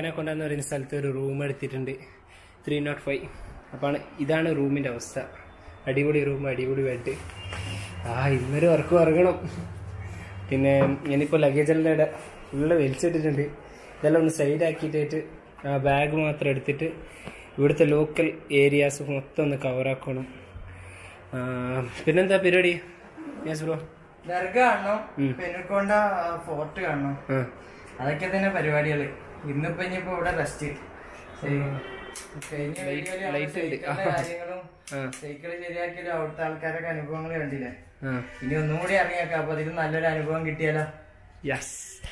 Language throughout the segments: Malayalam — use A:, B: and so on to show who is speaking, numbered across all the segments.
A: ബയാനക്കൊണ്ട എന്ന് പറയുന്ന സ്ഥലത്ത് ഒരു റൂം എടുത്തിട്ടുണ്ട് ത്രീ നോട്ട് ഫൈവ് അപ്പോൾ ഇതാണ് റൂമിൻ്റെ അവസ്ഥ അടിപൊളി റൂം അടിപൊളി ബെഡ് ആ ഇന്നൊരു വർക്ക് ഇറങ്ങണം പിന്നെ ഞാനിപ്പോൾ ലഗേജ് എല്ലാം ഇവിടെ ഫുള്ള് വലിച്ചിട്ടിട്ടുണ്ട് ഇതെല്ലാം ഒന്ന് സൈഡ് ആക്കിയിട്ട് ആ ബാഗ് മാത്രം എടുത്തിട്ട് ഇവിടുത്തെ ലോക്കൽ ഏരിയാസ് മൊത്തം ഒന്ന് കവറാക്കണം പിന്നെന്താ പരിപാടി യെസ് ബ്രോ
B: ദർഗ കാണണം പെനുക്കൊണ്ട ഫോർട്ട് കാണണം
A: ആ
B: അതൊക്കെ തന്നെ പരിപാടികള് ഇന്നിപ്പോ ഇനിയിപ്പോ ഇവിടെ റെസ്റ്റ് കഴിഞ്ഞ വീഡിയോയില് നമ്മള്
A: light ഉണ്ട്.
B: സൈക്കിളിന്റെ കാര്യങ്ങളും
A: ആ
B: സൈക്കിള് ശരിയാക്കിയാലും അവിടുത്തെ ആൾക്കാരൊക്കെ അനുഭവങ്ങൾ കണ്ടില്ലേ
A: ആ
B: ഇനി ഒന്നും കൂടി ഇറങ്ങിയേക്കാം അപ്പൊ അതിൽ നല്ലൊരു അനുഭവം കിട്ടിയാലോ
A: യെസ്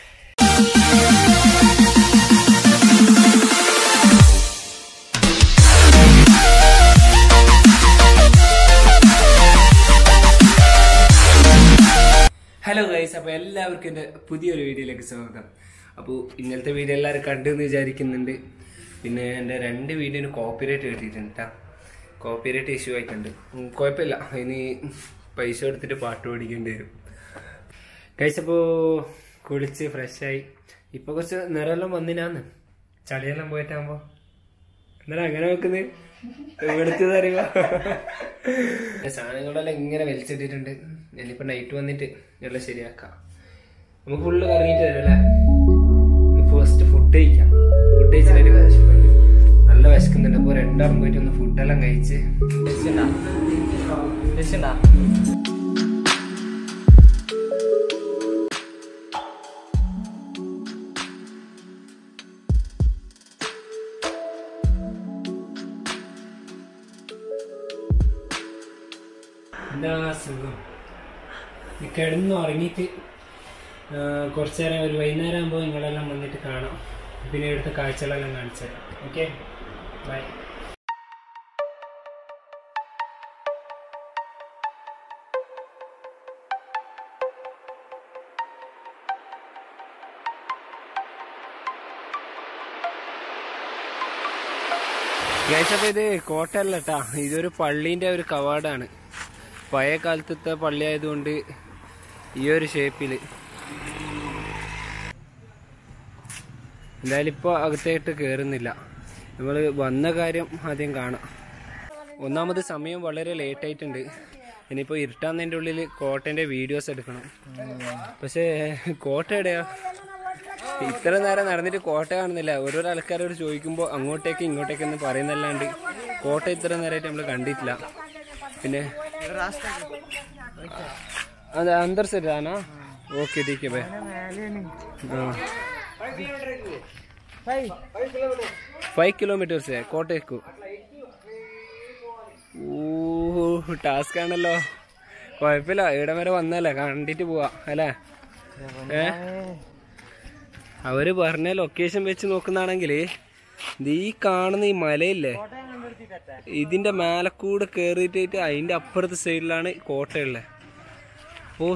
A: ഹലോ ഗൈസ് അപ്പോൾ എല്ലാവർക്കും എൻ്റെ പുതിയൊരു വീഡിയോയിലേക്ക് സ്വാഗതം അപ്പോൾ ഇന്നലത്തെ വീഡിയോ എല്ലാവരും കണ്ടു എന്ന് വിചാരിക്കുന്നുണ്ട് പിന്നെ എൻ്റെ രണ്ട് വീഡിയോന് കോപ്പിറൈറ്റ് കിട്ടിയിട്ടുണ്ട് കേട്ടോ കോപ്പിറൈറ്റ് ഇഷ്യൂ ആയിട്ടുണ്ട് ഉം, കുഴപ്പമില്ല ഇനി പൈസ കൊടുത്തിട്ട് പാട്ട് പഠിക്കേണ്ടി വരും കഴിച്ചപ്പോൾ കുളിച്ച് ഫ്രഷായി ഇപ്പോൾ കുറച്ച് നിറമെല്ലാം വന്നിനാന്ന് ചളിയെല്ലാം പോയിട്ടാകുമ്പോൾ എന്നാലും അങ്ങനെ നോക്കുന്നത് എടുത്ത് തരുക സാധനങ്ങളെല്ലാം ഇങ്ങനെ വലിച്ചിട്ടിട്ടുണ്ട് ഞാനിപ്പോൾ നൈറ്റ് വന്നിട്ട് എല്ലാം ശരിയാക്കാം നമുക്ക് ഫുള്ള് കറങ്ങിയിട്ട് വരും അല്ലേ ഫസ്റ്റ് ഫുഡ് കഴിക്കാം ഫുഡ് കഴിച്ചിട്ട് നല്ല വിശക്കുന്നുണ്ട് അപ്പോൾ രണ്ടാളും പോയിട്ട് ഒന്ന് ഫുഡെല്ലാം കഴിച്ച് എന്താ സുഖം ഈ കിടന്ന് ഉറങ്ങിയിട്ട് ആ, കുറച്ച് നേരം ഒരു വൈകുന്നേരം ആകുമ്പോൾ നിങ്ങളെല്ലാം വന്നിട്ട് കാണാം പിന്നെ ഇവിടുത്തെ കാഴ്ചകളെല്ലാം കാണിച്ചു തരാം ഓക്കെ ബൈ ഗൈസപ്പോ ഇത് കോട്ടയല്ല കേട്ടാ ഇതൊരു പള്ളീന്റെ ഒരു കവാടാണ് പഴയ കാലത്തത്തെ പള്ളി ആയതുകൊണ്ട് ഈ ഒരു ഷേപ്പില് എന്തായാലും ഇപ്പൊ അകത്തേട്ട് കേറുന്നില്ല നമ്മൾ വന്ന കാര്യം ആദ്യം കാണാം ഒന്നാമത് സമയം വളരെ ലേറ്റ് ആയിട്ടുണ്ട് ഇനിയിപ്പോ ഇരുട്ടാന്നതിൻ്റെ ഉള്ളിൽ കോട്ടന്റെ വീഡിയോസ് എടുക്കണം പക്ഷേ കോട്ട എവിടെയാ ഇത്ര നേരം നടന്നിട്ട് കോട്ട കാണുന്നില്ല ഓരോരോ ആൾക്കാരോട് ചോദിക്കുമ്പോൾ അങ്ങോട്ടേക്ക് ഇങ്ങോട്ടേക്ക് എന്ന് പറയുന്നല്ലാണ്ട് കോട്ട ഇത്ര നേരമായിട്ട് നമ്മൾ കണ്ടിട്ടില്ല പിന്നെ അത് അന്തർ സെറ്റ് ആണോ ഓക്കെ ടീക്ക് ബൈ ഫൈവ് കിലോമീറ്റേഴ്സ് കോട്ടയ്ക്കു ഓ ടാസ്ക് ആണല്ലോ കുഴപ്പമില്ല ഇവിടെ വരെ വന്നല്ലേ കണ്ടിട്ട് പോവാ അല്ലേ ഏ അവര് പറഞ്ഞ ലൊക്കേഷൻ വെച്ച് നോക്കുന്നതാണെങ്കിൽ ഈ കാണുന്ന ഈ മലയില്ലേ ഇതിന്റെ മേലക്കൂടെ കേറിയിട്ട് അതിന്റെ അപ്പുറത്തെ സൈഡിലാണ് കോട്ടയുള്ളത് അപ്പോ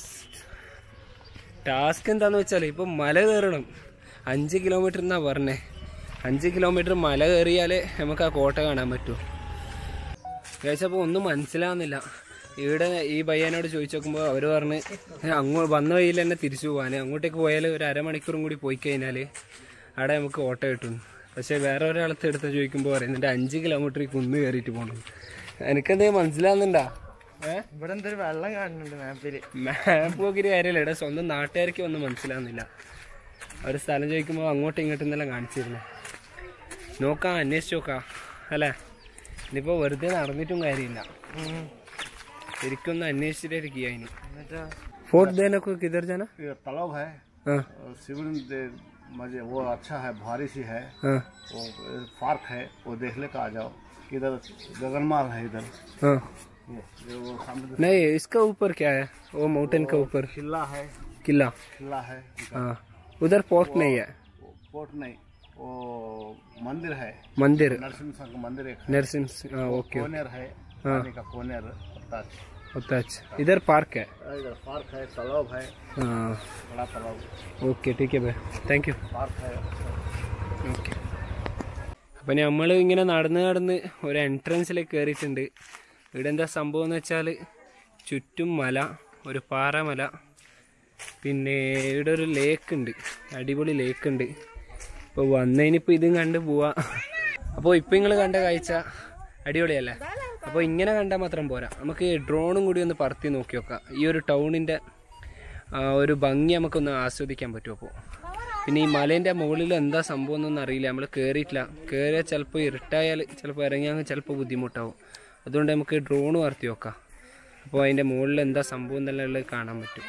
A: ടാസ്ക് എന്താന്ന് വെച്ചാൽ ഇപ്പൊ മല കയറണം അഞ്ച് കിലോമീറ്റർ എന്നാ പറഞ്ഞേ അഞ്ച് കിലോമീറ്റർ മല കയറിയാലേ നമുക്ക് ആ കോട്ട കാണാൻ പറ്റൂ കഴിച്ചപ്പോൾ ഒന്നും മനസ്സിലാവുന്നില്ല ഇവിടെ ഈ പയ്യനോട് ചോദിച്ചു നോക്കുമ്പോൾ അവർ പറഞ്ഞ് അങ്ങോ വന്ന വഴിയിൽ തന്നെ തിരിച്ചു പോകാൻ അങ്ങോട്ടേക്ക് പോയാൽ ഒരു അരമണിക്കൂറും കൂടി പോയി കഴിഞ്ഞാൽ അവിടെ നമുക്ക് ഓട്ടോ കിട്ടും പക്ഷേ വേറെ ഒരാളത്തെ എടുത്ത് ചോദിക്കുമ്പോൾ പറയുന്നുണ്ട് അഞ്ച് കിലോമീറ്റർ ഈ കുന്ന് കയറിയിട്ട് പോകണം എനിക്കെന്തേ മനസ്സിലാവുന്നുണ്ടാ ഏഹ്
B: ഇവിടെ എന്തൊരു വെള്ളം കാണുന്നുണ്ട് മാപ്പില്
A: മാപ്പ് നോക്കിയിട്ട് കാര്യമില്ല ഇവിടെ സ്വന്തം നാട്ടുകാർക്ക് ഒന്നും മനസ്സിലാവുന്നില്ല ഒരു സ്ഥലം ചോദിക്കുമ്പോൾ അങ്ങോട്ടും ഇങ്ങോട്ടും എന്നെല്ലാം കാണിച്ചിരുന്നു നോക്കാം അന്വേഷിച്ച് നോക്കാം അല്ലേ ഇനിയിപ്പോൾ വെറുതെ നടന്നിട്ടും കാര്യമില്ല ശരിക്കും ഒന്ന് അന്വേഷിച്ചിട്ടിരിക്കുക ഇനി
B: എന്നിട്ടോ
A: ഫോർട്ട് ദേനൊക്കെ കിതർ ജാന
C: ये तालाब है
A: ആ
C: और सिविल दे- मजे वो अच्छा है भारी सी है
A: ആ
C: वो पार्क है वो देखने का आ जाओ इधर गगनमाल है इधर
A: ആ
C: ये ये वो सामने
A: नहीं इसका ऊपर क्या है वो माउंटेन का ऊपर
C: किला है
A: किला
C: किला है
A: हाँ उधर पोर्ट नहीं है
C: वो पोर्ट नहीं वो मंदिर है
A: मंदिर
C: नरसिंह संघ मंदिर एक है
A: नरसिंह हाँ ओके
C: कोनेर है
A: हाँ।
C: पानी का कोनेर ताज
A: होता अच्छा इधर पार्क है
C: इधर पार्क है तालाब है
A: हाँ
C: बड़ा तालाब
A: ഓക്കെ ടീക്ക് ബൈ താങ്ക് യു
C: पार्क है
A: ഓക്കെ അപ്പം നമ്മൾ ഇങ്ങനെ നടന്ന് നടന്ന് ഒരു എൻട്രൻസിലേക്ക് കയറിയിട്ടുണ്ട് ഇവിടെ എന്താ സംഭവം എന്ന് വെച്ചാൽ ചുറ്റും മല ഒരു പാറമല പിന്നെ ഇവിടെ ഒരു ലേക്ക് ഉണ്ട് അടിപൊളി ലേക്ക് ഉണ്ട് അപ്പോൾ വന്നതിനിപ്പോൾ ഇതും കണ്ട് പോവാ അപ്പോൾ ഇപ്പം നിങ്ങൾ കണ്ട കാഴ്ച അടിപൊളിയല്ലേ അപ്പോൾ ഇങ്ങനെ കണ്ടാൽ മാത്രം പോരാ നമുക്ക് ഡ്രോണും കൂടി ഒന്ന് പറത്തി നോക്കി നോക്കാം ഈ ഒരു ടൗണിൻ്റെ ഒരു ഭംഗി നമുക്കൊന്ന് ആസ്വദിക്കാൻ പറ്റും അപ്പോൾ പിന്നെ ഈ മലേൻ്റെ മുകളിൽ എന്താ സംഭവം എന്നൊന്നും അറിയില്ല നമ്മൾ കയറിയിട്ടില്ല കയറിയാൽ ചിലപ്പോൾ ഇരുട്ടായാൽ ചിലപ്പോൾ ഇറങ്ങിയാൽ ചിലപ്പോൾ ബുദ്ധിമുട്ടാവും അതുകൊണ്ട് നമുക്ക് ഡ്രോൺ പറത്തി നോക്കാം അപ്പോൾ അതിൻ്റെ മുകളിൽ എന്താ സംഭവം എന്നുള്ളത് കാണാൻ പറ്റും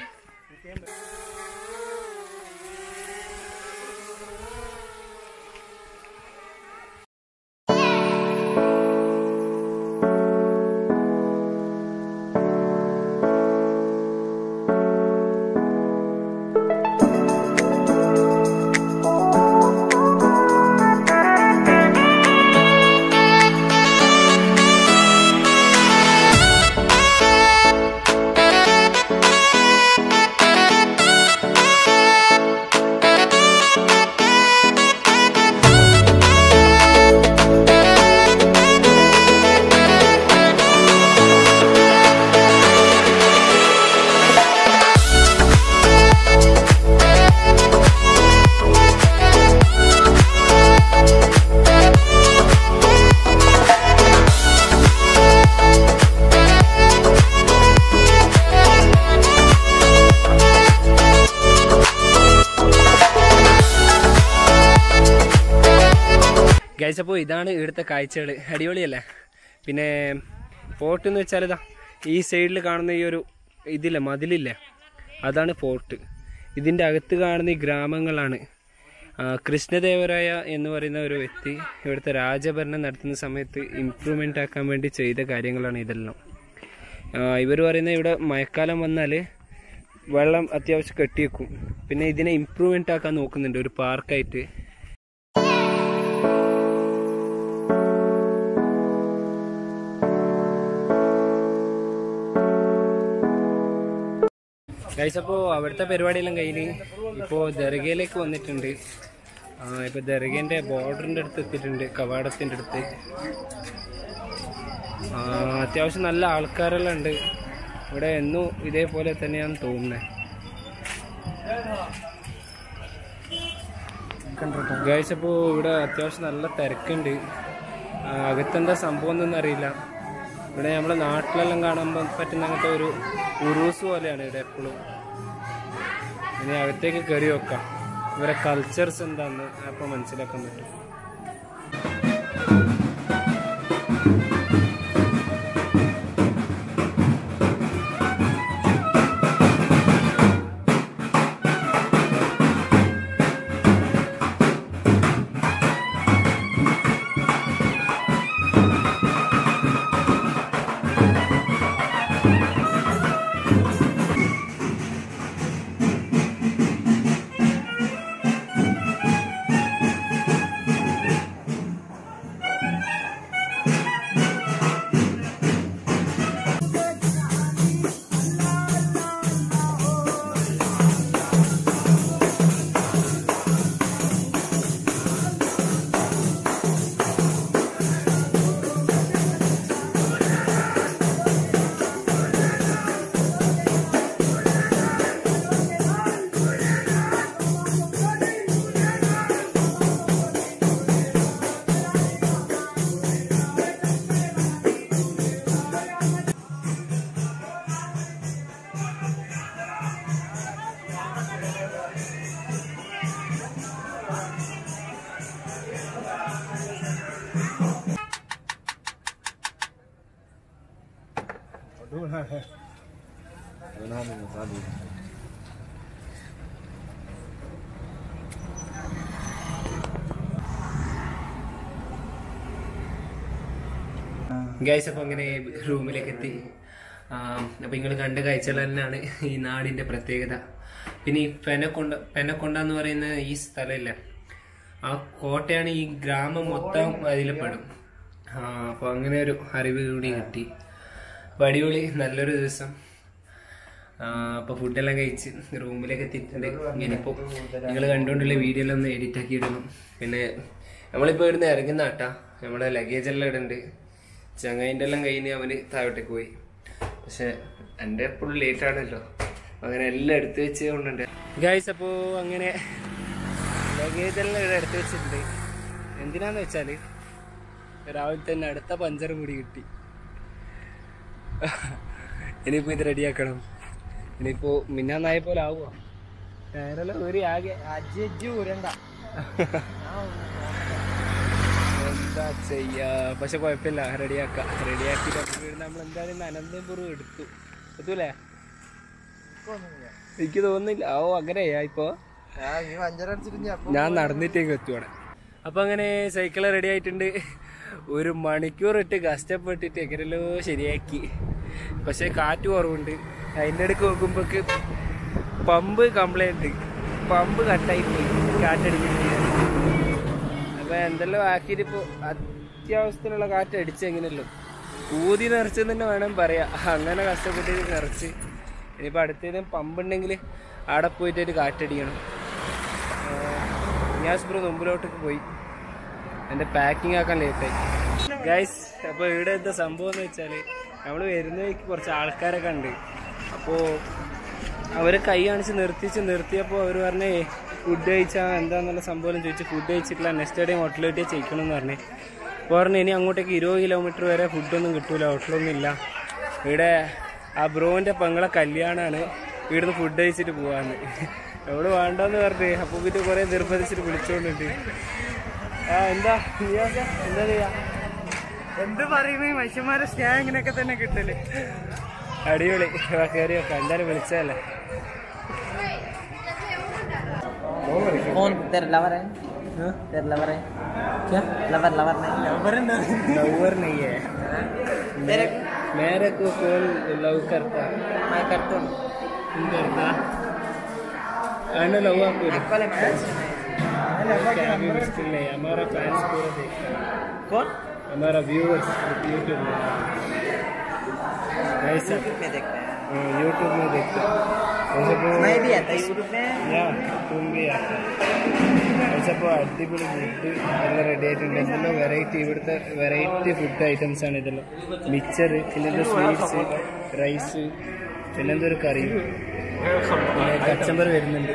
A: ഗൈസ് അപ്പോൾ ഇതാണ് ഇവിടുത്തെ കാഴ്ചകൾ അടിപൊളിയല്ലേ പിന്നെ ഫോർട്ട് എന്ന് വെച്ചാൽ ഇതാ ഈ സൈഡിൽ കാണുന്ന ഈ ഒരു ഇതില്ലേ മതിലില്ലേ അതാണ് ഫോർട്ട് ഇതിൻ്റെ അകത്ത് കാണുന്ന ഈ ഗ്രാമങ്ങളാണ് ആ, കൃഷ്ണദേവരായ എന്ന് പറയുന്ന ഒരു വ്യക്തി ഇവിടുത്തെ രാജഭരണം നടത്തുന്ന സമയത്ത് ഇമ്പ്രൂവ്മെൻ്റ് ആക്കാൻ വേണ്ടി ചെയ്ത കാര്യങ്ങളാണ് ഇതെല്ലാം ഇവർ പറയുന്നത് ഇവിടെ മഴക്കാലം വന്നാൽ വെള്ളം അത്യാവശ്യം കെട്ടിവെക്കും പിന്നെ ഇതിനെ ഇമ്പ്രൂവ്മെൻ്റ് ആക്കാൻ നോക്കുന്നുണ്ട് ഒരു പാർക്കായിട്ട് ഗൈസ് അപ്പോൾ അവിടുത്തെ പരിപാടിയെല്ലാം കഴിഞ്ഞ് ഇപ്പോൾ ദർഗയിലേക്ക് വന്നിട്ടുണ്ട് ആ, ഇപ്പോൾ ദർഗേൻ്റെ ബോർഡറിൻ്റെ അടുത്ത് എത്തിയിട്ടുണ്ട് കവാടത്തിൻ്റെ അടുത്ത് ആ, അത്യാവശ്യം നല്ല ആൾക്കാരെല്ലാം ഉണ്ട് ഇവിടെ എന്നും ഇതേപോലെ തന്നെയാണ് തോന്നുന്നത് ഗൈസ് അപ്പോൾ ഇവിടെ അത്യാവശ്യം നല്ല തിരക്കുണ്ട് ആ, അകത്തെന്താ സംഭവം എന്നൊന്നും അറിയില്ല ഇവിടെ നമ്മളെ നാട്ടിലെല്ലാം കാണാൻ പ- പറ്റുന്ന അങ്ങനത്തെ ഒരു ഉറൂസ് പോലെയാണ് ഇവിടെ എപ്പോഴും ഇനി അകത്തേക്ക് കയറി വെക്കാം ഇവരെ കൾച്ചർസ് എന്താന്ന് അപ്പോൾ മനസ്സിലാക്കാൻ പറ്റും ഗൈസ് അപ്പോൾ അങ്ങനെ റൂമിലേക്ക് എത്തി അപ്പോൾ നിങ്ങൾ കണ്ട കാഴ്ചകൾ തന്നെയാണ് ഈ നാടിൻ്റെ പ്രത്യേകത പിന്നെ ഈ പെനക്കൊണ്ട പെനക്കൊണ്ട എന്ന് പറയുന്ന ഈ സ്ഥലമില്ല ആ കോട്ടയാണ് ഈ ഗ്രാമം മൊത്തം അതിൽ പെടും അപ്പോൾ അങ്ങനെ ഒരു അറിവ് കൂടി കിട്ടി അപ്പോൾ അടിപൊളി നല്ലൊരു ദിവസം അപ്പോൾ ഫുഡെല്ലാം കഴിച്ച് റൂമിലേക്ക് എത്തിയിട്ടുണ്ട് ഇനിയിപ്പോൾ നിങ്ങൾ കണ്ടുകൊണ്ടുള്ള വീഡിയോ എല്ലാം ഒന്ന് എഡിറ്റ് ആക്കി ഇടണം പിന്നെ നമ്മളിപ്പോൾ ഇവിടുന്ന് ഇറങ്ങുന്ന കേട്ടാ നമ്മുടെ ലഗേജ് എല്ലാം ഇടുന്നുണ്ട് ചങ്ങായിൻ്റെ എല്ലാം കഴിഞ്ഞ് അവന് താഴോട്ടേക്ക് പോയി പക്ഷെ എൻ്റെ എപ്പോഴും ലേറ്റ് ആണല്ലോ അങ്ങനെ എല്ലാം എടുത്തു വെച്ച് കൊണ്ടുണ്ട് ഗൈസ് അപ്പോൾ അങ്ങനെ ലഗേജ് എല്ലാം ഇവിടെ എടുത്ത് വെച്ചിട്ടുണ്ട് എന്തിനാന്ന് വെച്ചാൽ രാവിലെ തന്നെ അടുത്ത പഞ്ചറും കൂടി കിട്ടി ഇനിയിപ്പോൾ ഇത് റെഡിയാക്കണം ഇനിയിപ്പോൾ മിന്നാന്നായ പോലെ ആവുക ടയറെല്ലാം ഒരു ആകെ
B: അജ്ജി അജ്ജി ഊരണ്ട
A: എന്താ ചെയ്യാ പക്ഷെ കുഴപ്പമില്ല റെഡിയാക്കാം റെഡിയാക്കിയിട്ട് നമ്മൾ എന്തായാലും ഇന്ന് അനന്തപുരം എടുത്തു എത്തൂലേ എനിക്ക് തോന്നുന്നില്ല ഓ അങ്ങനെയാ ഇപ്പോ
B: ഈ പഞ്ചർ അടിച്ചിട്ട്
A: ഞാൻ നടന്നിട്ടേക്ക് എത്തുവാണ് അപ്പൊ അങ്ങനെ സൈക്കിൾ റെഡി ആയിട്ടുണ്ട് ഒരു മണിക്കൂർ ഇട്ട് കഷ്ടപ്പെട്ടിട്ട് എങ്ങനെയല്ലോ ശരിയാക്കി പക്ഷെ കാറ്റ് കുറവുണ്ട് അതിൻ്റെ അടുക്ക് നോക്കുമ്പോക്ക് പമ്പ് കംപ്ലൈൻറ്റ് പമ്പ് കട്ടായി പോയി കാറ്റടിച്ചിട്ട് അപ്പൊ എന്തെല്ലാം ആക്കിയിട്ട് ഇപ്പോൾ അത്യാവശ്യത്തിനുള്ള കാറ്റ് അടിച്ച് എങ്ങനെയല്ലോ ഊതി നിറച്ചെന്ന് തന്നെ വേണം പറയാം അങ്ങനെ കഷ്ടപ്പെട്ടിട്ട് നിറച്ച് ഇനിയിപ്പോൾ അടുത്തേതും പമ്പുണ്ടെങ്കിൽ അവിടെ പോയിട്ട് കാറ്റടിക്കണം ഞാൻ ബ്രോ മുമ്പിലോട്ടേക്ക് പോയി എൻ്റെ പാക്കിംഗ് ആക്കാൻ ലേറ്റായി ഗൈസ് അപ്പോൾ ഇവിടെ എന്താ സംഭവം എന്ന് വെച്ചാൽ നമ്മൾ വരുന്ന വഴിക്ക് കുറച്ച് ആൾക്കാരൊക്കെ ഉണ്ട് അപ്പോൾ അവരെ കൈ കാണിച്ച് നിർത്തിച്ച് നിർത്തിയപ്പോൾ അവർ പറഞ്ഞേ ഫുഡ് കഴിച്ചാൽ എന്താന്നുള്ള സംഭവം ചോദിച്ചു ഫുഡ് കഴിച്ചിട്ടില്ല നെക്സ്റ്റ് ഡേ ഹോട്ടലിലോട്ട് ചെയ്യിക്കണം എന്ന് പറഞ്ഞേ അപ്പോൾ പറഞ്ഞു ഇനി അങ്ങോട്ടേക്ക് ഇരുപത് കിലോമീറ്റർ വരെ ഫുഡൊന്നും കിട്ടൂല ഹോട്ടലൊന്നും ഇല്ല ഇവിടെ ആ ബ്രോൻ്റെ പെങ്ങളെ കല്യാണമാണ് ഇവിടുന്ന് ഫുഡ് കഴിച്ചിട്ട് പോവാന്ന് എവിടെ വേണ്ടെന്ന് പറഞ്ഞ് അപ്പോൾ പിന്നെ കുറേ നിർബന്ധിച്ചിട്ട് വിളിച്ചോണ്ടുണ്ട് ആ എന്താ നിയാസ എന്താ ചെയ്യാ
B: എന്ത് പറയുന്നത് മനുഷ്യന്മാരെ സ്നേഹം ഇങ്ങനെയൊക്കെ തന്നെ കിട്ടല്
A: അടിപൊളി വാ, കയറി വെക്കാം എന്തായാലും വിളിച്ചതല്ലേ
B: कौन तेरा लवर है तेरा लवर है क्या लवर लवर नहीं लवर
A: लवर नहीं है
B: तेरे
A: मेरे को कौन लव करता
B: मैं करता हूँ
A: तुम करता आना लव आपको
B: वाले मैच
A: क्या अभी मुश्किल नहीं हमारा फैंस पूरा देखता है
B: कौन
A: हमारा व्यूअर्स यूट्यूब में ऐसा
B: यूट्यूब में देखते हैं
A: यूट्यूब में देखता है वैसे वो
B: मैं भी आता यूट्यूब में
A: യാ തുമ്പി കഴിച്ചപ്പോൾ അടിപൊളി ഫുഡ് എല്ലാം റെഡി ആയിട്ടുണ്ട് എന്തെല്ലാം വെറൈറ്റി ഇവിടുത്തെ വെറൈറ്റി ഫുഡ് ഐറ്റംസ് ആണ് ഇതെല്ലാം മിക്സർ പിന്നെന്താ സ്വീറ്റ്സ് റൈസ് പിന്നെന്താ ഒരു കറി പിന്നെ കച്ചമ്പർ വരുന്നുണ്ട്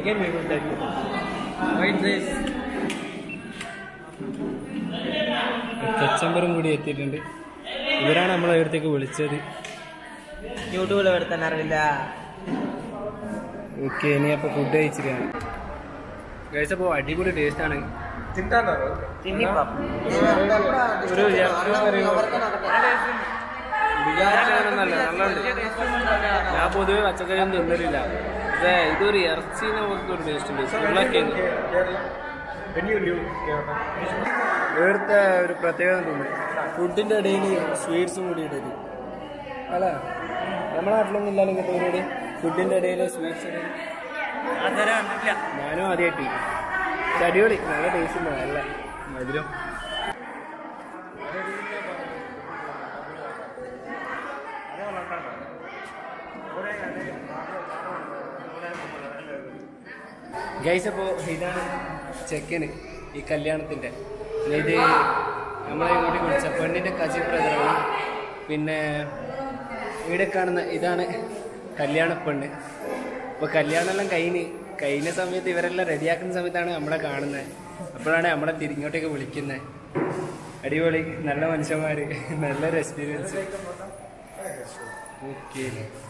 A: കച്ചമ്പറും കൂടി എത്തിയിട്ടുണ്ട് ഇവരാണ് നമ്മളെ ഇവിടത്തേക്ക് വിളിച്ചത്
B: യൂട്യൂബിൽ എടുത്താൻ അറിയില്ല
A: ഓക്കെ ഇനി അപ്പോൾ ഫുഡ് കഴിച്ചിട്ടാണ് കഴിച്ചപ്പോൾ അടിപൊളി ടേസ്റ്റ് ആണ് ഒരു ബിരിയാണി അങ്ങനെയൊന്നല്ല നല്ലുണ്ട് ഞാൻ പൊതുവെ പച്ചക്കറിയൊന്നും തിന്നലില്ല പക്ഷേ ഇതൊരു ഇറച്ചിനെ പോലത്തെ ഒരു ടേസ്റ്റ് ഉണ്ട് ഉരുളക്കിഴങ്ങ് ഇവിടുത്തെ ഒരു പ്രത്യേകത തോന്നുന്നു ഫുഡിന്റെ ഇടയിൽ സ്വീറ്റ്സും കൂടി ഇടരുത് അല്ല നമ്മുടെ നാട്ടിലൊന്നും ഇല്ലാലും ഇങ്ങനത്തെ പരിപാടി ഫുഡിന്റെ ഇടയിൽ സ്വീറ്റ്സ് ഞാനും ആദ്യമായിട്ട് പക്ഷെ അടിപൊളി നല്ല ടേസ്റ്റ് ഉണ്ട് നല്ല മധുരം ഗൈസ് അപ്പോൾ ഇതാണ് ചെക്കന് ഈ കല്യാണത്തിൻ്റെ ഇത് നമ്മളെ കൂടി വിളിച്ച പെണ്ണിൻ്റെ കസി ബ്രദറാണ് പിന്നെ ഇവിടെ കാണുന്ന ഇതാണ് കല്യാണ പെണ്ണ് അപ്പോൾ കല്യാണമെല്ലാം കഴിഞ്ഞ് കഴിഞ്ഞ സമയത്ത് ഇവരെല്ലാം റെഡിയാക്കുന്ന സമയത്താണ് നമ്മളെ കാണുന്നത് അപ്പോഴാണ് നമ്മളെ തിരിങ്ങോട്ടേക്ക് വിളിക്കുന്നത് അടിപൊളി നല്ല മനുഷ്യന്മാർ നല്ലൊരു എക്സ്പീരിയൻസ് ഓക്കെ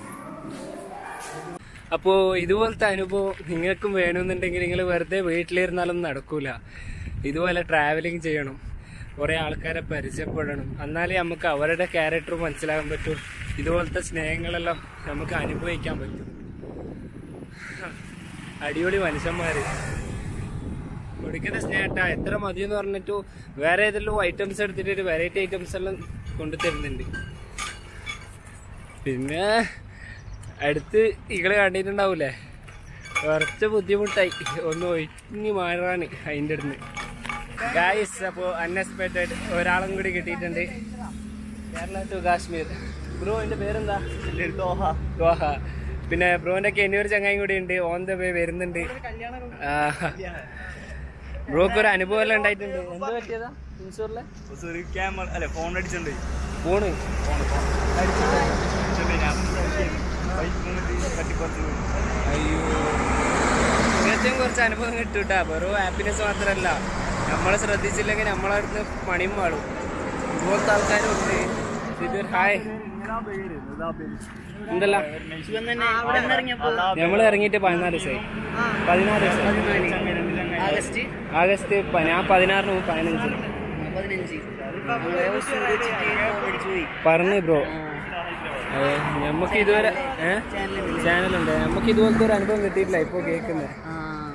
A: അപ്പോൾ ഇതുപോലത്തെ അനുഭവം നിങ്ങൾക്കും വേണമെന്നുണ്ടെങ്കിൽ നിങ്ങൾ വെറുതെ വീട്ടിലിരുന്നാലൊന്നും നടക്കൂല ഇതുപോലെ ട്രാവലിംഗ് ചെയ്യണം കുറേ ആൾക്കാരെ പരിചയപ്പെടണം എന്നാലേ നമുക്ക് അവരുടെ ക്യാരക്ടർ മനസ്സിലാക്കാൻ പറ്റൂ ഇതുപോലത്തെ സ്നേഹങ്ങളെല്ലാം നമുക്ക് അനുഭവിക്കാൻ പറ്റും അടിപൊളി മനുഷ്യന്മാർ കൊടുക്കുന്ന സ്നേഹട്ട എത്ര മതി എന്ന് പറഞ്ഞിട്ട് വേറെ ഏതെല്ലാം ഐറ്റംസ് എടുത്തിട്ട് ഒരു വെറൈറ്റി ഐറ്റംസ് എല്ലാം കൊണ്ടു തരുന്നുണ്ട് പിന്നെ അടുത്ത് ഇങ്ങള് കണ്ടിട്ടുണ്ടാവൂലേ കുറച്ച് ബുദ്ധിമുട്ടായി ഒന്ന് ഒഴിഞ്ഞു മാറാൻ അതിൻ്റെ അടുത്ത് ഗായ്സ് അപ്പോൾ അൺഎക്സ്പെക്റ്റഡ് ഒരാളും കൂടി കിട്ടിയിട്ടുണ്ട് കേരള ടു കാശ്മീർ ബ്രോ എൻ്റെ പേരെന്താ ദോഹ ദോഹ പിന്നെ ബ്രോന്റെ ഒക്കെ ഇനി ഒരു ചങ്ങായും കൂടി ഉണ്ട് ഓൺ ദ വേ വരുന്നുണ്ട് ബ്രോക്ക് ഒരു അനുഭവം എല്ലാം ഉണ്ടായിട്ടുണ്ട് എന്ത് പറ്റിയതാ ഇൻഷൂറിലെ
B: ഒരു ക്യാമറ അല്ല ഫോൺ അടിച്ചിട്ടുണ്ട്
A: ഫോണ്
B: ഞാൻ തട്ടിപ്പത്ത്
A: അയ്യോ തീർച്ചയായും കുറച്ച് അനുഭവം കിട്ടും കേട്ടോ വെറും ഹാപ്പിനെസ് മാത്രമല്ല നമ്മളെ ശ്രദ്ധിച്ചില്ലെങ്കിൽ നമ്മളടുത്ത് പണിയും പാടും ഇതുപോലത്തെ ആൾക്കാരും ഉണ്ട് ഇതൊരു ഹായ് എന്തല്ല നമ്മൾ ഇറങ്ങിയിട്ട് പതിനാല് ദിവസമായി പതിനാറ് ദിവസം
B: ആഗസ്റ്റ്
A: ആഗസ്റ്റ് പ- ഞാൻ പതിനാറിന് പോകും പതിനഞ്ചിന്
B: പതിനഞ്ച് മേടിച്ചു പോയി
A: പറഞ്ഞു ബ്രോ നമുക്ക് ഇതുവരെ ഏഹ് ചാനലുണ്ട് നമുക്ക് ഇതുപോലത്തെ ഒരു അനുഭവം കിട്ടിയിട്ടില്ല ഇപ്പൊ കേൾക്കുന്നത്
B: ആ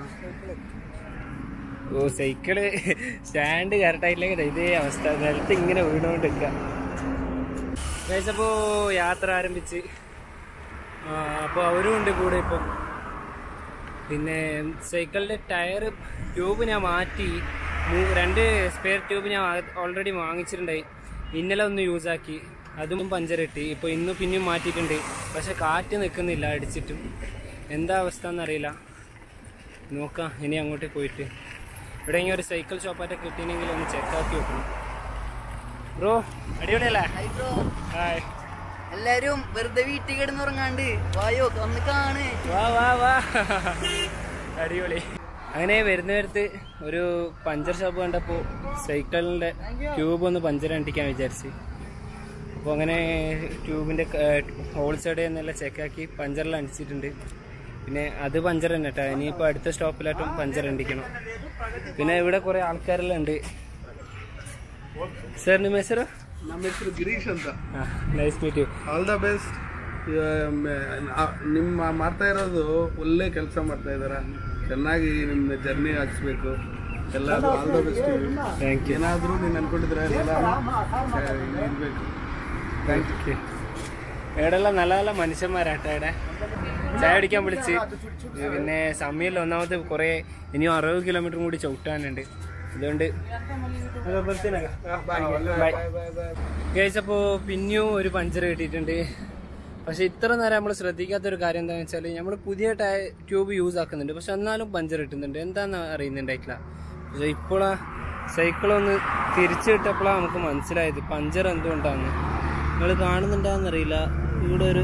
A: ഓ സൈക്കിള് സ്റ്റാൻഡ് കറക്റ്റായില്ലെങ്കിൽ ഇതേ അവസ്ഥ നിലത്ത് ഇങ്ങനെ വീണുകൊണ്ടിരിക്കുക കഴിച്ചപ്പോ യാത്ര ആരംഭിച്ച് ആ, അപ്പൊ അവരും ഉണ്ട് കൂടെ ഇപ്പൊ പിന്നെ സൈക്കിളിന്റെ ടയർ ട്യൂബ് ഞാൻ മാറ്റി മൂ- രണ്ട് സ്പെയർ ട്യൂബ് ഞാൻ ഓൾറെഡി വാങ്ങിച്ചിട്ടുണ്ടായി ഇന്നലെ ഒന്ന് യൂസ് ആക്കി അതും പഞ്ചറിട്ടി ഇപ്പോൾ ഇന്ന് പിന്നെയും മാറ്റിയിട്ടുണ്ട് പക്ഷെ കാറ്റ് നിൽക്കുന്നില്ല അടിച്ചിട്ടും എന്താ അവസ്ഥ എന്നറിയില്ല നോക്കാം ഇനി അങ്ങോട്ട് പോയിട്ട് ഇവിടെ ഇങ്ങനെ ഒരു സൈക്കിൾ ഷോപ്പായിട്ട് കിട്ടിയെങ്കിൽ ഒന്ന് ചെക്കാക്കി നോക്കണം ബ്രോ അടിപൊളിയല്ലേ ഹായ്
B: എല്ലാരും വെറുതെ വീട്ടിൽ കിടന്നുറങ്ങാണ്ട് വായോ ഒന്ന് കാണ്
A: വാ വാ വാ അടിപൊളി അങ്ങനെ വരുന്ന വരുത്ത് ഒരു പഞ്ചർ ഷോപ്പ് കണ്ടപ്പോൾ സൈക്കിളിൻ്റെ ട്യൂബ് ഒന്ന് പഞ്ചർ അണ്ടിക്കാൻ വിചാരിച്ച് അപ്പോൾ അങ്ങനെ ട്യൂബിൻ്റെ ഹോൾ സൈഡ് എന്നെല്ലാം ചെക്കാക്കി പഞ്ചറിൽ അടിച്ചിട്ടുണ്ട് പിന്നെ അത് പഞ്ചർ തന്നെ കേട്ടോ ഇനിയിപ്പോൾ അടുത്ത സ്റ്റോപ്പിലായിട്ടും പഞ്ചർ അണ്ടിക്കണം പിന്നെ ഇവിടെ കുറേ ആൾക്കാരെല്ലാം ഉണ്ട് ಸರ್ ನಿಮ್ಮ ಹೆಸರು
D: ನಮ್ಮ ಹೆಸರು ಗಿರೀಶ್ ಅಂತ
A: nice meet you
D: all the best ನಿಮ್ಮ ಮಾಡ್ತಾ ಇರೋದು ಒಳ್ಳೆ ಕೆಲಸ ಮಾಡ್ತಾ ಇದಾರ ಚೆನ್ನಾಗಿ ನಿಮ್ಮ ಜರ್ನಿ ಹಾಕ್ಸ್ಬೇಕು ಎಲ್ಲಾದ್ರು all the best
A: thank you
D: ಏನಾದ್ರೂ ನೀನು ಅನ್ಕೊಂಡಿದ್ರೆ ಎಲ್ಲ ಇರ್ಬೇಕು
A: താങ്ക് യു ഇവിടെല്ലാം നല്ല നല്ല മനുഷ്യന്മാരാട്ടോ ഇവിടെ ചായ അടിക്കാൻ വിളിച്ച് പിന്നെ സമയമില്ല ഒന്നാമത് കുറേ ഇനിയും അറുപത് കിലോമീറ്റർ കൂടി ചവിട്ടാനുണ്ട് അതുകൊണ്ട് കഴിച്ചപ്പോൾ പിന്നെയും ഒരു പഞ്ചർ കിട്ടിയിട്ടുണ്ട് പക്ഷെ ഇത്ര നേരം നമ്മൾ ശ്രദ്ധിക്കാത്തൊരു കാര്യം എന്താണെന്ന് വെച്ചാൽ നമ്മൾ പുതിയ ടയ ട്യൂബ് യൂസ് ആക്കുന്നുണ്ട് പക്ഷെ എന്നാലും പഞ്ചർ കിട്ടുന്നുണ്ട് എന്താണെന്ന് അറിയുന്നുണ്ടായിട്ടില്ല പക്ഷെ ഇപ്പോഴാ സൈക്കിളൊന്ന് തിരിച്ചു വിട്ടപ്പോഴാണ് നമുക്ക് മനസ്സിലായത് പഞ്ചർ എന്തുകൊണ്ടാന്ന് നിങ്ങൾ കാണുന്നുണ്ടാന്നറിയില്ല ഇവിടെ ഒരു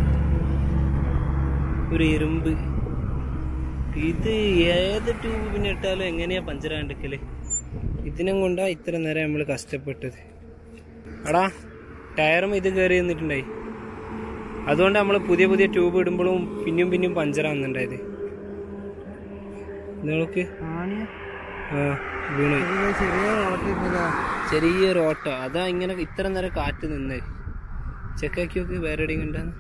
A: ഒരു ഇരുമ്പ് ഇത് ഏത് ട്യൂബ് പിന്നെ ഇട്ടാലും എങ്ങനെയാ പഞ്ചറാണ്ടിക്കല് ഇതിനും കൊണ്ടാ ഇത്ര നേരം നമ്മൾ കഷ്ടപ്പെട്ടത് എടാ ടയറും ഇത് കയറി നിന്നിട്ടുണ്ടായി അതുകൊണ്ട് നമ്മൾ പുതിയ പുതിയ ട്യൂബ് ഇടുമ്പോഴും പിന്നെയും പിന്നെയും പഞ്ചറാകുന്നുണ്ടായത് നിങ്ങൾക്ക് ആ വീണു ചെറിയൊരു ഓട്ടോ അതാ ഇങ്ങനെ ഇത്ര നേരം കാറ്റ് നിന്ന് ചെക്കാക്കി നോക്ക് വേറെ എവിടെയും കണ്ടാന്ന്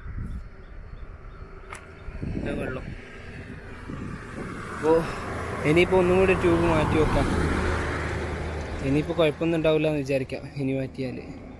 A: ആ വെള്ളം ഓ ഇനിയിപ്പോൾ ഒന്നും കൂടി ട്യൂബ് മാറ്റി വെക്കാം ഇനിയിപ്പോൾ കുഴപ്പമൊന്നും ഉണ്ടാവില്ല എന്ന് വിചാരിക്കാം ഇനി മാറ്റിയാൽ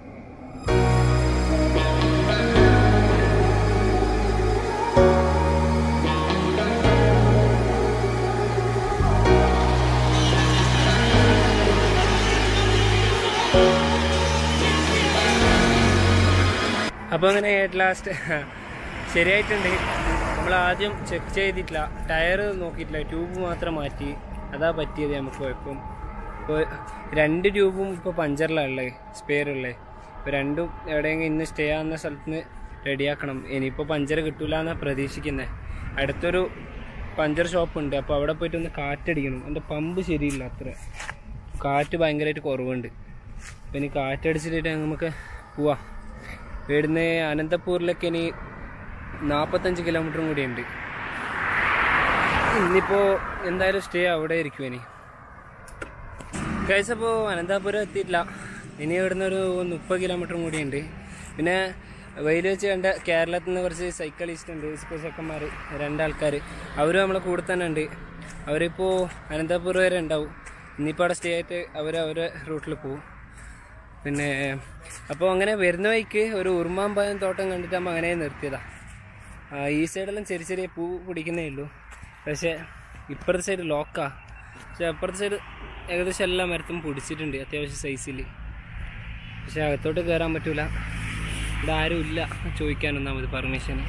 A: അപ്പോൾ അങ്ങനെ അറ്റ് ലാസ്റ്റ് ശരിയായിട്ടുണ്ട് നമ്മൾ ആദ്യം ചെക്ക് ചെയ്തിട്ടില്ല ടയർ നോക്കിയിട്ടില്ല ട്യൂബ് മാത്രം മാറ്റി അതാ പറ്റിയത് നമുക്ക് കുഴപ്പം ഇപ്പോൾ രണ്ട് ട്യൂബും ഇപ്പോൾ പഞ്ചറിലുള്ളത് സ്പെയർ ഉള്ളത് ഇപ്പോൾ രണ്ടും എവിടെയെങ്കിലും ഇന്ന് സ്റ്റേ ആവുന്ന സ്ഥലത്ത് നിന്ന് റെഡിയാക്കണം ഇനിയിപ്പോൾ പഞ്ചർ കിട്ടൂല എന്നാണ് പ്രതീക്ഷിക്കുന്നത് അടുത്തൊരു പഞ്ചർ ഷോപ്പ് ഉണ്ട് അപ്പോൾ അവിടെ പോയിട്ട് ഒന്ന് കാറ്റടിക്കണം എൻ്റെ പമ്പ് ശരിയില്ല അത്ര കാറ്റ് ഭയങ്കരമായിട്ട് കുറവുണ്ട് അപ്പോൾ ഇനി കാറ്റടിച്ചിട്ട് നമുക്ക് പോവാം ഇവിടുന്ന് അനന്തപൂരിലൊക്കെ ഇനി നാൽപ്പത്തഞ്ച് കിലോമീറ്ററും കൂടി ഉണ്ട് ഇന്നിപ്പോൾ എന്തായാലും സ്റ്റേ അവിടെ ആയിരിക്കും ഇനി കഴിച്ചപ്പോൾ അനന്തപുരം എത്തിയിട്ടില്ല ഇനി ഇവിടുന്ന് ഒരു മുപ്പത് കിലോമീറ്ററും കൂടി ഉണ്ട് പിന്നെ വെയിൽ വെച്ച് കണ്ട കേരളത്തിൽ നിന്ന് കുറച്ച് സൈക്കിളിസ്റ്റ് ഉണ്ട് സ്കൂൾ ചെക്കന്മാർ രണ്ടാൾക്കാർ അവരും നമ്മളെ കൂടെ തന്നെ ഉണ്ട് അവരിപ്പോൾ അനന്തപുരം വരെ ഉണ്ടാവും ഇനിയിപ്പോൾ അവിടെ സ്റ്റേ ആയിട്ട് അവർ അവരെ റൂട്ടിൽ പോകും പിന്നെ അപ്പോൾ അങ്ങനെ വരുന്ന വഴിക്ക് ഒരു ഉറുമാമ്പായം തോട്ടം കണ്ടിട്ടാകുമ്പോൾ അങ്ങനെ നിർത്തിയതാ ആ, ഈ സൈഡെല്ലാം ചെറിയ ചെറിയ പൂ പിടിക്കുന്നേ ഉള്ളൂ പക്ഷേ ഇപ്പുറത്തെ സൈഡ് ലോക്കാ പക്ഷെ അപ്പുറത്തെ സൈഡ് ഏകദേശം എല്ലാ മരത്തും പിടിച്ചിട്ടുണ്ട് അത്യാവശ്യം സൈസിൽ പക്ഷെ അകത്തോട്ട് കയറാൻ പറ്റൂല ഇവിടെ ആരും ഇല്ല ചോദിക്കാനൊന്നാ മതി പെർമിഷൻ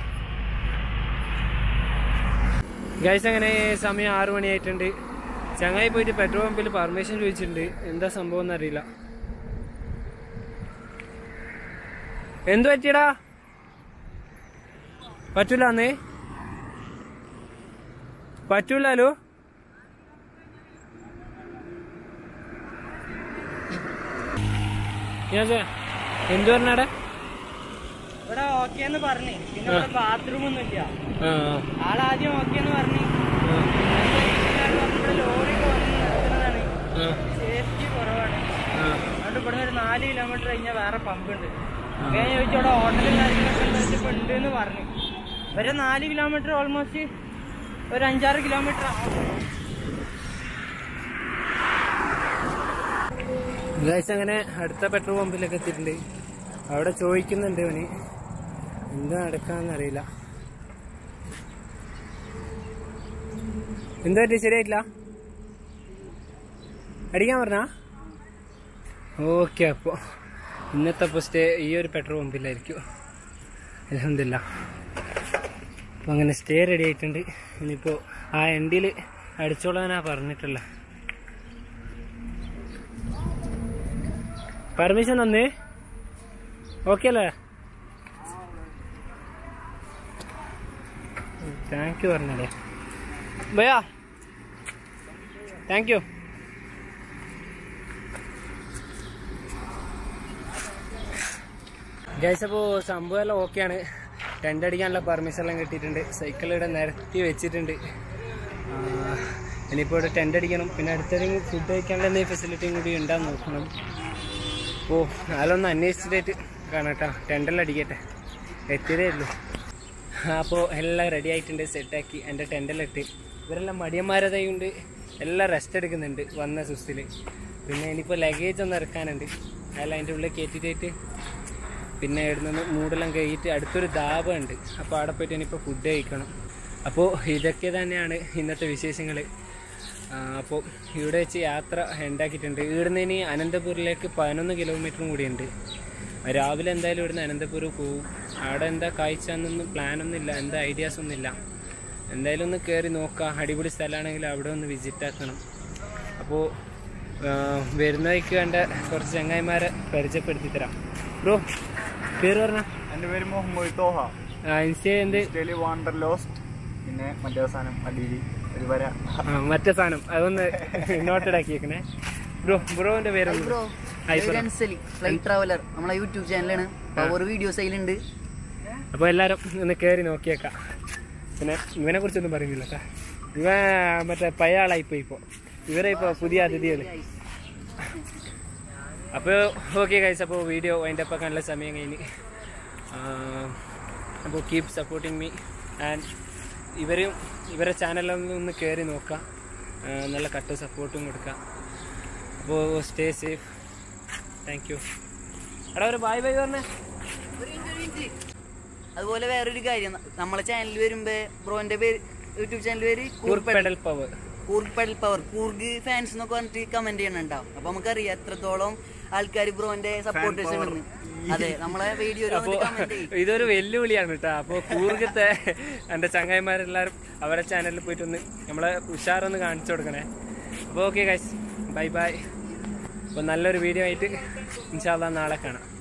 A: ഗൈസ് അങ്ങനെ സമയം ആറു മണിയായിട്ടുണ്ട് ചങ്ങായി പോയിട്ട് പെട്രോൾ പമ്പിൽ പെർമിഷൻ ചോദിച്ചിട്ടുണ്ട് എന്താ സംഭവം എന്നറിയില്ല എന്തു പറ്റിയടാ പറ്റൂലെന്നേ പറ്റൂലോ എന്തു പറഞ്ഞാടെ
B: ഇവിടെ ഓക്കെ എന്ന് പറഞ്ഞു പിന്നെ ഇവിടെ ബാത്റൂം ഒന്നും ഇല്ല
A: ആ
B: ആളാദ്യം ഓക്കെ എന്ന് പറഞ്ഞു ഇവിടെ ലോറി വന്ന് നിർത്തുന്നതാണ്
A: ആ
B: സേഫ്റ്റി കുറവാണ്
A: ആ
B: അതുകൊണ്ട് ഇവിടെ ഒരു നാല് കിലോമീറ്റർ കഴിഞ്ഞാൽ വേറെ പമ്പ് ഉണ്ട് ഞാൻ ചോദിച്ചു അവിടെ ഹോട്ടലും കാര്യങ്ങളൊക്കെ എന്താ വെച്ചപ്പോൾ ഉണ്ട് എന്ന് പറഞ്ഞു ഒരു നാല് കിലോമീറ്റർ ഓൾമോസ്റ്റ് ഒരു അഞ്ചാറ് കിലോമീറ്റർ
A: ഗൈസ് അങ്ങനെ അടുത്ത പെട്രോൾ പമ്പിലൊക്കെ എത്തിയിട്ടുണ്ട് അവിടെ ചോദിക്കുന്നുണ്ട് അവന് എന്താ നടക്കാന്നറിയില്ല എന്താ പറ്റി ശരിയായിട്ടില്ല അടിക്കാൻ പറഞ്ഞാ ഓക്കെ അപ്പോൾ ഇന്നത്തെ അപ്പോൾ സ്റ്റേ ഈ ഒരു പെട്രോൾ പമ്പിലായിരിക്കും അലഹമില്ല അപ്പോൾ അങ്ങനെ സ്റ്റേ റെഡി ആയിട്ടുണ്ട് ഇനിയിപ്പോൾ ആ എൻഡിൽ അടിച്ചോളാനാ പറഞ്ഞിട്ടുള്ളത് പെർമിഷൻ തന്നേ ഓക്കെ അല്ലേ താങ്ക് യു പറഞ്ഞല്ലേ ഭയാ താങ്ക് യു ഗൈസ് അപ്പോൾ സംഭവം എല്ലാം ഓക്കെയാണ് ടെൻ്റ് അടിക്കാനുള്ള പെർമിഷൻ എല്ലാം കിട്ടിയിട്ടുണ്ട് സൈക്കിൾ ഇവിടെ നിരത്തി വെച്ചിട്ടുണ്ട് ആ, ഇനിയിപ്പോൾ ഇവിടെ ടെൻ്റ് അടിക്കണം പിന്നെ അടുത്തെങ്കിലും ഫുഡ് കഴിക്കാനുള്ള എന്തെങ്കിലും ഫെസിലിറ്റിയും കൂടി ഉണ്ടാകും നോക്കണം ഓ അതൊന്ന് അന്വേഷിച്ചിട്ട് കാണാട്ടോ ടെൻ്റെല്ലാം അടിക്കട്ടെ എത്തിയതേ ഉള്ളൂ അപ്പോൾ എല്ലാം റെഡി ആയിട്ടുണ്ട് സെറ്റാക്കി എൻ്റെ ടെൻ്റെല്ലാം ഇട്ട് ഇവരെല്ലാം മടിയന്മാരതായുണ്ട് എല്ലാം റെസ്റ്റ് എടുക്കുന്നുണ്ട് വന്ന സുസ്തിൽ പിന്നെ ഇനിയിപ്പോൾ ലഗേജ് ഒന്ന് ഇറക്കാനുണ്ട് അതെല്ലാം അതിൻ്റെ ഉള്ളിൽ കയറ്റിയിട്ട് പിന്നെ ഇവിടുന്ന് മൂടെല്ലാം കഴിഞ്ഞിട്ട് അടുത്തൊരു ധാബ ഉണ്ട് അപ്പോൾ അവിടെ പോയിട്ട് ഇനിയിപ്പോൾ ഫുഡ് കഴിക്കണം അപ്പോൾ ഇതൊക്കെ തന്നെയാണ് ഇന്നത്തെ വിശേഷങ്ങൾ അപ്പോൾ ഇവിടെ വെച്ച് യാത്ര ഉണ്ടാക്കിയിട്ടുണ്ട് ഇവിടുന്ന് ഇനി അനന്തപുരിലേക്ക് പതിനൊന്ന് കിലോമീറ്ററും കൂടിയുണ്ട് രാവിലെ എന്തായാലും ഇവിടുന്ന് അനന്തപുരം പോവും അവിടെ എന്താ കാഴ്ച എന്നൊന്നും പ്ലാനൊന്നും ഇല്ല എന്താ ഐഡിയാസ് ഒന്നും ഇല്ല എന്തായാലും ഒന്ന് കയറി നോക്കാം അടിപൊളി സ്ഥലമാണെങ്കിൽ അവിടെ ഒന്ന് വിസിറ്റ് ആക്കണം അപ്പോൾ വരുന്ന വഴിക്ക് വേണ്ട കുറച്ച് ചങ്ങായിമാരെ പരിചയപ്പെടുത്തി തരാം ബ്രോ പേര് പറഞ്ഞ
C: എൻ്റെ പേര് മുഹമ്മദ് തോഹ
A: ഇൻസ്റ്റ എന്ത്
C: ഡെയിലി വാണ്ടർ ലോസ്റ്റ് പിന്നെ മറ്റേ അവസാനം അടിയിൽ ഒരു വര
A: ആ, മറ്റേ സാധനം അതൊന്ന് നോട്ടഡ് ആക്കിയേക്കണേ ബ്രോ ബ്രോന്റെ പേരൊന്ന്
E: ബ്രോ
A: ഹായ് പറ.
E: അൻസലി ഫ്ലൈറ്റ് ട്രാവലർ നമ്മളെ യൂട്യൂബ് ചാനലാണ് ഒരു വീഡിയോസ് അതിലുണ്ട്
A: അപ്പോൾ എല്ലാവരും ഒന്ന് കയറി നോക്കിയേക്കാം പിന്നെ ഇവനെ കുറിച്ചൊന്നും പറയുന്നില്ല കേട്ടോ ഇവൻ മറ്റേ പഴയ ആളായിപ്പോ ഇപ്പോൾ ഇവരെ ഇപ്പോൾ പുതിയ അതിഥികൾ അപ്പോൾ ഓക്കെ ഗൈസ് അപ്പോൾ വീഡിയോ അതിൻ്റെ അപ്പം കാണുന്ന സമയം കഴിഞ്ഞ് അപ്പോൾ കീപ് സപ്പോർട്ടിങ് മീ ആൻഡ് ഇവരും ഇവരെ ചാനലൊന്നും ഒന്ന് കയറി നോക്കാം ആ, നല്ല കട്ട് സപ്പോർട്ടും കൊടുക്കാം അപ്പോൾ സ്റ്റേ സേഫ് താങ്ക് യു എടാ ഒരു ബൈ ബൈ പറഞ്ഞേ
E: അതുപോലെ വേറൊരു കാര്യം നമ്മളെ ചാനൽ വരുമ്പോ ബ്രോന്റെ പേര് യൂട്യൂബ് ചാനൽ പേര്
A: Coorg pedal power
E: Coorg pedal power Coorg fans എന്നൊക്കെ പറഞ്ഞിട്ട് കമന്റ് ചെയ്യണുണ്ടാവും അപ്പൊ നമുക്കറിയാം എത്രത്തോളം ആൾക്കാർ ബ്രോന്റെ സപ്പോർട്ടേഴ്സ് ഉണ്ടെന്ന് അതെ നമ്മളെ വീഡിയോ
A: അപ്പോ
E: കമന്റ് ചെയ്യും
A: ഇതൊരു വെല്ലുവിളിയാണ് കേട്ടോ അപ്പോൾ കൂർഗത്തെ എൻ്റെ ചങ്ങായിമാരെല്ലാവരും അവരുടെ ചാനലിൽ പോയിട്ടൊന്ന് നമ്മളെ ഉഷാറൊന്ന് കാണിച്ചു കൊടുക്കണേ അപ്പോൾ ഓക്കെ ഗൈസ് ബൈ ബൈ അപ്പോൾ നല്ലൊരു വീഡിയോ ആയിട്ട് ഇൻഷാല്ല നാളെ കാണാം